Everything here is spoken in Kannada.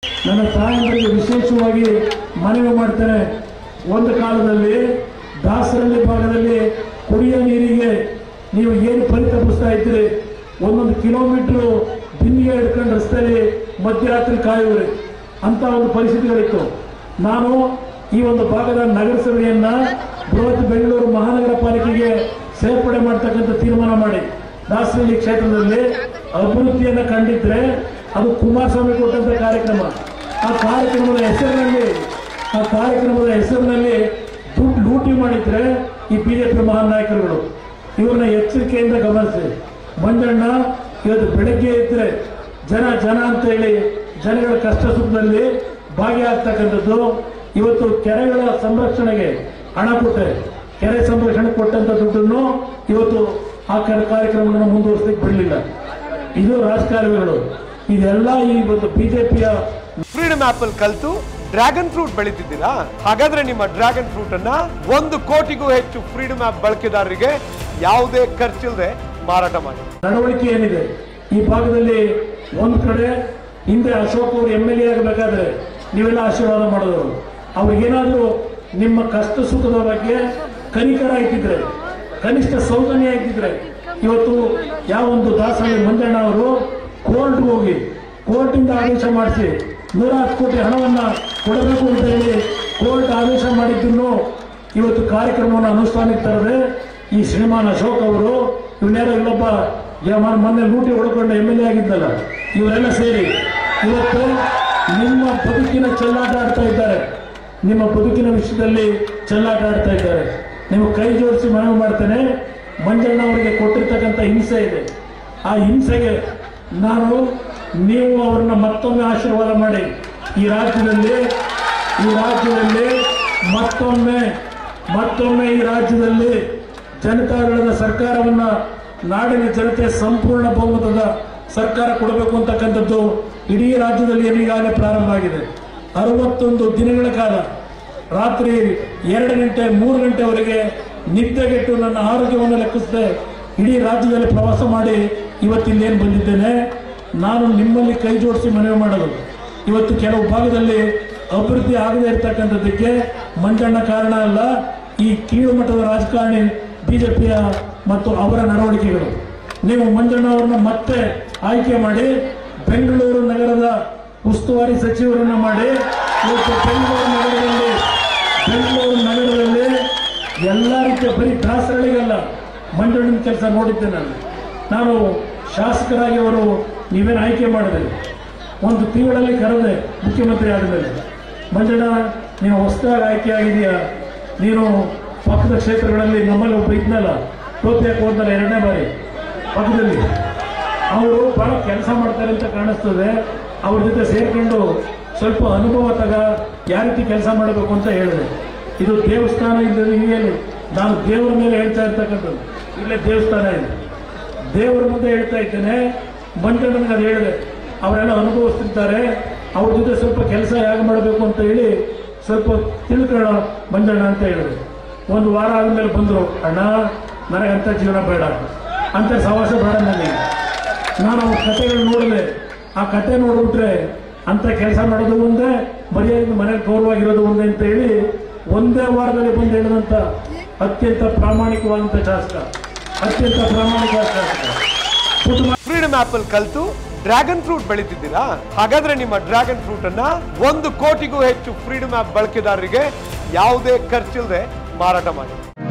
ನನ್ನ ತಾಯಂದರಿಗೆ ವಿಶೇಷವಾಗಿ ಮನವಿ ಮಾಡ್ತೇನೆ ಒಂದು ಕಾಲದಲ್ಲಿ ದಾಸರಳ್ಳಿ ಭಾಗದಲ್ಲಿ ಕುಡಿಯೋ ನೀರಿಗೆ ನೀವು ಏನು ಪರಿತಪಿಸ್ತಾ ಇದ್ದೀರಿ ಒಂದೊಂದು ಕಿಲೋಮೀಟರ್ ಬಿನ್ನಿಗೆ ಹಿಡ್ಕೊಂಡು ರಸ್ತೆಯಲ್ಲಿ ಮಧ್ಯರಾತ್ರಿ ಕಾಯುವ್ರಿ ಅಂತ ಒಂದು ಪರಿಸ್ಥಿತಿಗಳಿತ್ತು ನಾನು ಈ ಒಂದು ಭಾಗದ ನಗರಸಭೆಯನ್ನ ಬೃಹತ್ ಬೆಂಗಳೂರು ಮಹಾನಗರ ಪಾಲಿಕೆಗೆ ಸೇರ್ಪಡೆ ಮಾಡ್ತಕ್ಕಂಥ ತೀರ್ಮಾನ ಮಾಡಿ ದಾಸರಳ್ಳಿ ಕ್ಷೇತ್ರದಲ್ಲಿ ಅಭಿವೃದ್ಧಿಯನ್ನ ಕಂಡಿದ್ರೆ ಅದು ಕುಮಾರಸ್ವಾಮಿ ಕೊಟ್ಟಂತ ಕಾರ್ಯಕ್ರಮ ಆ ಕಾರ್ಯಕ್ರಮದ ಹೆಸರಿನಲ್ಲಿ ಆ ಕಾರ್ಯಕ್ರಮದ ಹೆಸರಿನಲ್ಲಿ ದುಡ್ಡು ಲೂಟಿ ಮಾಡಿದ್ರೆ ಈ ಬಿಜೆಪಿ ಮಹಾನ್ ನಾಯಕರುಗಳು ಇವ್ರನ್ನ ಎಚ್ಚರಿಕೆಯಿಂದ ಗಮನಿಸಿ ಮಂಜಣ್ಣ ಇವತ್ತು ಬೆಳಗ್ಗೆ ಇದ್ರೆ ಜನ ಜನ ಅಂತ ಹೇಳಿ ಜನಗಳ ಕಷ್ಟ ಸುಖದಲ್ಲಿ ಭಾಗಿಯಾಗ್ತಕ್ಕಂಥದ್ದು ಇವತ್ತು ಕೆರೆಗಳ ಸಂರಕ್ಷಣೆಗೆ ಹಣ ಕೊಟ್ಟರೆ ಕೆರೆ ಸಂರಕ್ಷಣೆ ಕೊಟ್ಟಂತ ದುಡ್ಡನ್ನು ಇವತ್ತು ಆ ಕ- ಕಾರ್ಯಕ್ರಮಗಳನ್ನು ಮುಂದುವರಿಸಲಿಕ್ಕೆ ಬಿಡಲಿಲ್ಲ ಇದು ರಾಜಕಾರಣಿಗಳು ಇದೆಲ್ಲ ಈ ಒಂದು ಬಿಜೆಪಿಯ ಫ್ರೀಡಮ್ ಆಪಲ್ ಕಲ್ತು ಡ್ರ್ಯಾಗನ್ ಫ್ರೂಟ್ ಬೆಳೀತಿದ್ದೀರಾ ಹಾಗಾದ್ರೆ ನಿಮ್ಮ ಡ್ರ್ಯಾಗನ್ ಫ್ರೂಟ್ ಅನ್ನ ಒಂದು ಕೋಟಿಗೂ ಹೆಚ್ಚು ಫ್ರೀಡಮ್ ಆಪ್ ಬಳಕೆದಾರರಿಗೆ ಯಾವುದೇ ಖರ್ಚಿಲ್ಲದೆ ಮಾರಾಟ ಮಾಡಿ ನಡವಳಿಕೆ ಏನಿದೆ ಈ ಭಾಗದಲ್ಲಿ ಒಂದ್ ಕಡೆ ಹಿಂದೆ ಅಶೋಕ್ ಅವರು ಎಂ ಎಲ್ ಎ ಆಗಬೇಕಾದ್ರೆ ನೀವೆಲ್ಲ ಆಶೀರ್ವಾದ ಮಾಡಿದವರು ಅವ್ರಿಗೇನಾದ್ರೂ ನಿಮ್ಮ ಕಷ್ಟ ಸುಖದ ಬಗ್ಗೆ ಕನಿಕರ ಇಟ್ಟಿದ್ರೆ ಕನಿಷ್ಠ ಸೌಜನ್ಯ ಇಟ್ಟಿದ್ರೆ ಇವತ್ತು ಯಾವ ಒಂದು ದಾಸಹಳ್ಳಿ ಮಂಜಣ್ಣ ಅವರು ಕೋರ್ಟ್ಗೆ ಹೋಗಿ ಕೋರ್ಟಿಂದ ಆದೇಶ ಮಾಡಿಸಿ ನೂರ ಹತ್ತು ಕೋಟಿ ಹಣವನ್ನ ಕೊಡಬೇಕು ಅಂತ ಹೇಳಿ ಕೋರ್ಟ್ ಆದೇಶ ಮಾಡಿದ್ದನ್ನು ಇವತ್ತು ಕಾರ್ಯಕ್ರಮವನ್ನು ಅನುಷ್ಠಾನಕ್ಕೆ ತರದೆ ಈ ಶ್ರೀಮಾನ್ ಅಶೋಕ್ ಅವರು ಇವನ್ಯಾರೋ ಇಲ್ಲೊಬ್ಬ ಯ- ಮ- ಮೊನ್ನೆ ಲೂಟಿ ಹೊಡ್ಕೊಂಡು ಎಮ್ ಎಲ್ ಎ ಆಗಿದ್ದಲ್ಲ ಇವರೆಲ್ಲ ಸೇರಿ ಇವತ್ತು ನಿಮ್ಮ ಬದುಕಿನ ಚೆಲ್ಲಾಟ ಆಡ್ತಾ ಇದ್ದಾರೆ ನಿಮ್ಮ ಬದುಕಿನ ವಿಷಯದಲ್ಲಿ ಚೆಲ್ಲಾಟ ಆಡ್ತಾ ಇದ್ದಾರೆ ನೀವು ಕೈ ಜೋಡಿಸಿ ಮನವಿ ಮಾಡ್ತೇನೆ ಮಂಜಣ್ಣ ಅವರಿಗೆ ಕೊಟ್ಟಿರ್ತಕ್ಕಂಥ ಹಿಂಸೆ ಇದೆ ಆ ಹಿಂಸೆಗೆ ನಾನು ನೀವು ಅವ್ರನ್ನ ಮತ್ತೊಮ್ಮೆ ಆಶೀರ್ವಾದ ಮಾಡಿ ಈ ರಾಜ್ಯದಲ್ಲಿ ಈ ರಾಜ್ಯದಲ್ಲಿ ಮತ್ತೊಮ್ಮೆ ಮತ್ತೊಮ್ಮೆ ಈ ರಾಜ್ಯದಲ್ಲಿ ಜನತಾದಳದ ಸರ್ಕಾರವನ್ನ ನಾಡಿನ ಜನತೆ ಸಂಪೂರ್ಣ ಬಹುಮತದ ಸರ್ಕಾರ ಕೊಡಬೇಕು ಅಂತಕ್ಕಂಥದ್ದು ಇಡೀ ರಾಜ್ಯದಲ್ಲಿ ಈಗಾಗಲೇ ಪ್ರಾರಂಭ ಆಗಿದೆ ಅರವತ್ತೊಂದು ದಿನಗಳ ಕಾಲ ರಾತ್ರಿ ಎರಡು ಗಂಟೆ ಮೂರು ಗಂಟೆವರೆಗೆ ನಿದ್ದೆಗೆಟ್ಟು ನನ್ನ ಆರೋಗ್ಯವನ್ನು ಲೆಕ್ಕಿಸದೆ ಇಡೀ ರಾಜ್ಯದಲ್ಲಿ ಪ್ರವಾಸ ಮಾಡಿ ಇವತ್ತಿಲ್ಲೇನು ಬಂದಿದ್ದೇನೆ ನಾನು ನಿಮ್ಮಲ್ಲಿ ಕೈ ಜೋಡಿಸಿ ಮನವಿ ಮಾಡಲು ಇವತ್ತು ಕೆಲವು ಭಾಗದಲ್ಲಿ ಅಭಿವೃದ್ಧಿ ಆಗದೇ ಇರತಕ್ಕಂಥದ್ದಕ್ಕೆ ಮಂಜಣ್ಣ ಕಾರಣ ಅಲ್ಲ ಈ ಕೀಳು ಮಟ್ಟದ ರಾಜಕಾರಣಿ ಬಿಜೆಪಿಯ ಮತ್ತು ಅವರ ನಡವಳಿಕೆಗಳು ನೀವು ಮಂಜಣ್ಣ ಅವರನ್ನ ಮತ್ತೆ ಆಯ್ಕೆ ಮಾಡಿ ಬೆಂಗಳೂರು ನಗರದ ಉಸ್ತುವಾರಿ ಸಚಿವರನ್ನ ಮಾಡಿ ಇವತ್ತು ಬೆಂಗಳೂರು ನಗರದಲ್ಲಿ ಬೆಂಗಳೂರು ನಗರದಲ್ಲಿ ಎಲ್ಲ ರೀತಿಯ ಬರೀ ದಾಸರಳಿಗಲ್ಲ ಮಂಜಣ್ಣನ ಕೆಲಸ ನೋಡಿದ್ದೆ ನಾನು ನಾನು ಶಾಸಕರಾಗಿ ಅವರು ನೀವೇನು ಆಯ್ಕೆ ಮಾಡಿದೆ ಒಂದು ತಿಂಗಳಲ್ಲಿ ಕರೆದೆ ಮುಖ್ಯಮಂತ್ರಿ ಆದಮೇಲೆ ಮಂಜಣ್ಣ ನೀನು ಹೊಸದಾಗಿ ಆಯ್ಕೆ ಆಗಿದೆಯಾ ನೀನು ಪಕ್ಕದ ಕ್ಷೇತ್ರಗಳಲ್ಲಿ ನಮ್ಮಲ್ಲಿ ಒಬ್ಬ ಇದ್ನಲ್ಲ ಟೋಪಿ ಹಾಕಿ ಹೋದ್ನಲ್ಲ ಎರಡನೇ ಬಾರಿ ಪಕ್ಕದಲ್ಲಿ ಅವರು ಬಹಳ ಕೆಲಸ ಮಾಡ್ತಾರೆ ಅಂತ ಕಾಣಿಸ್ತದೆ ಅವ್ರ ಜೊತೆ ಸೇರ್ಕೊಂಡು ಸ್ವಲ್ಪ ಅನುಭವ ತಗ ಯಾವ ರೀತಿ ಕೆಲಸ ಮಾಡಬೇಕು ಅಂತ ಹೇಳಿದೆ ಇದು ದೇವಸ್ಥಾನ ಇಲ್ಲದೆ ಇಲ್ಲಿ ನಾನು ದೇವರ ಮೇಲೆ ಹೇಳ್ತಾ ಇರ್ತಕ್ಕಂಥದ್ದು ಇಲ್ಲೇ ದೇವಸ್ಥಾನ ಇದೆ ದೇವರ ಮುಂದೆ ಹೇಳ್ತಾ ಇದ್ದೇನೆ ಮಂಜಣ್ಣನಿಗೆ ಅದು ಹೇಳಿದೆ ಅವರೆಲ್ಲ ಅನುಭವಿಸ್ತಿರ್ತಾರೆ ಅವ್ರ ಜೊತೆ ಸ್ವಲ್ಪ ಕೆಲಸ ಹೇಗೆ ಮಾಡಬೇಕು ಅಂತ ಹೇಳಿ ಸ್ವಲ್ಪ ತಿಳ್ಕೊಳ್ಳೋ ಮಂಜಣ್ಣ ಅಂತ ಹೇಳಿದೆ ಒಂದು ವಾರ ಆದ್ಮೇಲೆ ಬಂದರು ಅಣ್ಣ ನನಗೆ ಅಂಥ ಜೀವನ ಬೇಡ ಅಂತ ಸವಾಸ ಬೇಡ ನನಗೆ ನಾನು ಅವ್ರ ಕಥೆಗಳು ನೋಡಿದೆ ಆ ಕತೆ ನೋಡ್ಬಿಟ್ರೆ ಅಂತ ಕೆಲಸ ಮಾಡೋದು ಒಂದೇ ಮರ್ಯಾದೆ ಮನೆಗೆ ಗೌರವವಾಗಿರೋದು ಒಂದೇ ಅಂತ ಹೇಳಿ ಒಂದೇ ವಾರದಲ್ಲಿ ಬಂದು ಹೇಳಿದಂತ ಅತ್ಯಂತ ಪ್ರಾಮಾಣಿಕವಾದಂಥ ಶಾಸಕ ಅತ್ಯಂತ ಪ್ರಾಮಾಣಿಕ ಶಾಸಕ ಕುಟುಂಬ ಫ್ರೀಡಮ್ ಆಪಲ್ ಕಲ್ತು ಡ್ರ್ಯಾಗನ್ ಫ್ರೂಟ್ ಬೆಳೀತಿದ್ದೀರಾ ಹಾಗಾದ್ರೆ ನಿಮ್ಮ ಡ್ರ್ಯಾಗನ್ ಫ್ರೂಟ್ ಅನ್ನ ಒಂದು ಕೋಟಿಗೂ ಹೆಚ್ಚು ಫ್ರೀಡಮ್ ಆಪ್ ಬಳಕೆದಾರರಿಗೆ ಯಾವುದೇ ಖರ್ಚಿಲ್ಲದೆ ಮಾರಾಟ ಮಾಡಿ